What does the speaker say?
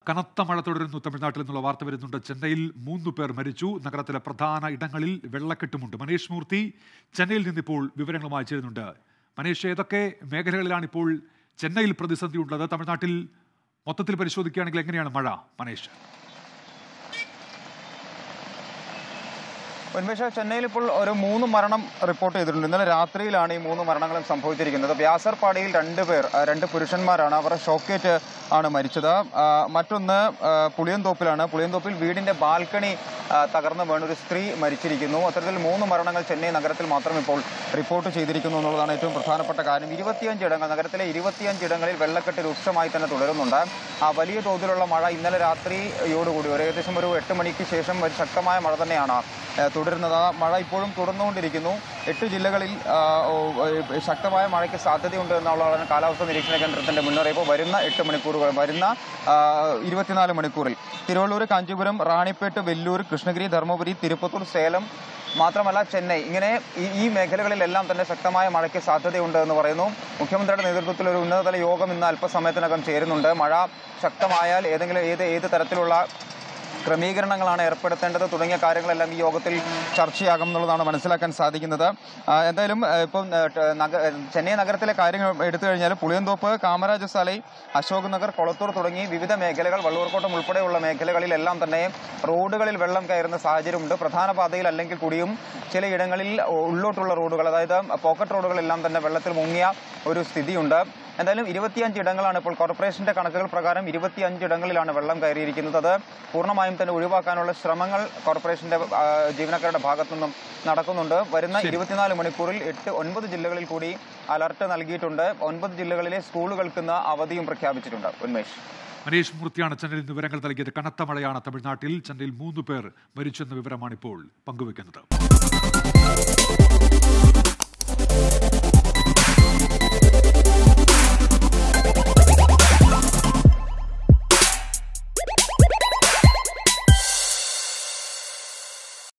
കനത്ത മഴ തുടരുന്നു തമിഴ്നാട്ടിൽ നിന്നുള്ള വാർത്ത വരുന്നുണ്ട് ചെന്നൈയിൽ മൂന്ന് പേർ മരിച്ചു നഗരത്തിലെ പ്രധാന ഇടങ്ങളിൽ വെള്ളക്കെട്ടുമുണ്ട് മനീഷ് മൂർത്തി ചെന്നൈയിൽ നിന്നിപ്പോൾ വിവരങ്ങളുമായി ചേരുന്നുണ്ട് മനീഷ് ഏതൊക്കെ മേഖലകളിലാണ് ഇപ്പോൾ ചെന്നൈയിൽ പ്രതിസന്ധി ഉള്ളത് തമിഴ്നാട്ടിൽ മൊത്തത്തിൽ പരിശോധിക്കുകയാണെങ്കിൽ എങ്ങനെയാണ് മഴ മനീഷ് ഉന്മേഷ ചെന്നൈയിൽ ഇപ്പോൾ ഒരു മൂന്ന് മരണം റിപ്പോർട്ട് ചെയ്തിട്ടുണ്ട് ഇന്നലെ രാത്രിയിലാണ് ഈ മൂന്ന് മരണങ്ങളും സംഭവിച്ചിരിക്കുന്നത് വ്യാസർപാടിയിൽ രണ്ട് പേർ ആ, രണ്ട് പുരുഷന്മാരാണ് അവർ ഷോക്കേറ്റ് ആണ് മരിച്ചത് ആ, മറ്റൊന്ന് ആ, പുളിയന്തോപ്പിലാണ് പുളിയന്തോപ്പിൽ വീടിന്റെ ബാൽക്കണി ആ, തകർന്ന് വീണ് ഒരു സ്ത്രീ മരിച്ചിരിക്കുന്നു അത്തരത്തിൽ മൂന്ന് മരണങ്ങൾ ചെന്നൈ നഗരത്തിൽ മാത്രം ഇപ്പോൾ റിപ്പോർട്ട് ചെയ്തിരിക്കുന്നു എന്നുള്ളതാണ് ഏറ്റവും പ്രധാനപ്പെട്ട കാര്യം ഇരുപത്തിയഞ്ച് ഇടങ്ങൾ നഗരത്തിലെ ഇരുപത്തിയഞ്ച് ഇടങ്ങളിൽ വെള്ളക്കെട്ട് രൂക്ഷമായി തന്നെ തുടരുന്നുണ്ട് ആ വലിയ തോതിലുള്ള മഴ ഇന്നലെ രാത്രിയോടുകൂടി ഒരു ഏകദേശം ഒരു എട്ട് മണിക്ക് ശേഷം ഒരു ശക്തമായ മഴ തന്നെയാണ് ആ, തുടരുന്നത് ആ മഴ ഇപ്പോഴും തുടർന്നുകൊണ്ടിരിക്കുന്നു എട്ട് ജില്ലകളിൽ ആ, ഓ, ഏ, ശക്തമായ മഴയ്ക്ക് സാധ്യതയുണ്ട് എന്നുള്ളതാണ് കാലാവസ്ഥാ നിരീക്ഷണ കേന്ദ്രത്തിന്റെ മുന്നറിയിപ്പ് വരുന്ന എട്ട് മണിക്കൂറുകൾ വരുന്ന ആ, ഇരുപത്തിനാല് മണിക്കൂറിൽ തിരുവള്ളൂർ കാഞ്ചീപുരം റാണിപ്പേട്ട് വെല്ലൂർ കൃഷ്ണഗിരി ധർമ്മപുരി തിരുപ്പത്തൂർ സേലം മാത്രമല്ല ചെന്നൈ ഇങ്ങനെ ഈ ഈ മേഖലകളിലെല്ലാം തന്നെ ശക്തമായ മഴയ്ക്ക് സാധ്യതയുണ്ട് എന്ന് പറയുന്നു മുഖ്യമന്ത്രിയുടെ നേതൃത്വത്തിൽ ഒരു ഉന്നതതല യോഗം ഇന്ന് അല്പസമയത്തിനകം ചേരുന്നുണ്ട് മഴ ശക്തമായാൽ ഏതെങ്കിലും ഏത് ഏത് തരത്തിലുള്ള ക്രമീകരണങ്ങളാണ് ഏർപ്പെടുത്തേണ്ടത് തുടങ്ങിയ കാര്യങ്ങളെല്ലാം ഈ യോഗത്തിൽ ചർച്ചയാകും എന്നുള്ളതാണ് മനസ്സിലാക്കാൻ സാധിക്കുന്നത് ആ, എന്തായാലും ആ, ഇപ്പം ആ, ട- നഗ- ചെന്നൈ നഗരത്തിലെ കാര്യങ്ങൾ എടുത്തു കഴിഞ്ഞാൽ പുളിയന്തോപ്പ് കാമരാജ് സാലൈ അശോക് നഗർ കൊളത്തൂർ തുടങ്ങി വിവിധ മേഖലകൾ വള്ളൂർക്കോട്ടം ഉൾപ്പെടെയുള്ള മേഖലകളിലെല്ലാം തന്നെ റോഡുകളിൽ വെള്ളം കയറുന്ന സാഹചര്യമുണ്ട് പ്രധാന പാതയിൽ അല്ലെങ്കിൽ കൂടിയും ചിലയിടങ്ങളിൽ ഉള്ളോട്ടുള്ള റോഡുകൾ അതായത് പോക്കറ്റ് റോഡുകളെല്ലാം തന്നെ വെള്ളത്തിൽ മുങ്ങിയ ഒരു സ്ഥിതിയുണ്ട് എന്തായാലും ഇരുപത്തിയഞ്ച് ഇടങ്ങളാണ് ഇപ്പോൾ കോർപ്പറേഷന്റെ കണക്കുകൾ പ്രകാരം ഇരുപത്തിയഞ്ച് ഇടങ്ങളിലാണ് വെള്ളം കയറിയിരിക്കുന്നത് അത് പൂർണ്ണമായും തന്നെ ഒഴിവാക്കാനുള്ള ശ്രമങ്ങൾ കോർപ്പറേഷന്റെ ആ, ജീവനക്കാരുടെ ഭാഗത്തു നിന്നും നടക്കുന്നുണ്ട് വരുന്ന ഇരുപത്തിനാല് മണിക്കൂറിൽ എട്ട് ഒൻപത് ജില്ലകളിൽ കൂടി അലർട്ട് നൽകിയിട്ടുണ്ട് ഒൻപത് ജില്ലകളിലെ സ്കൂളുകൾക്ക് ഇന്ന് അവധിയും പ്രഖ്യാപിച്ചിട്ടുണ്ട് ഉന്മേഷ് മനീഷ് മൂർത്തിയാണ് ചെന്നൈയിൽ നിന്ന് വിവരങ്ങൾ നൽകിയത് കനത്ത മഴയാണ് തമിഴ്നാട്ടിൽ ചെന്നൈയിൽ മൂന്ന് പേർ മരിച്ചെന്ന വിവരമാണ് ഇപ്പോൾ പങ്കുവെക്കുന്നത്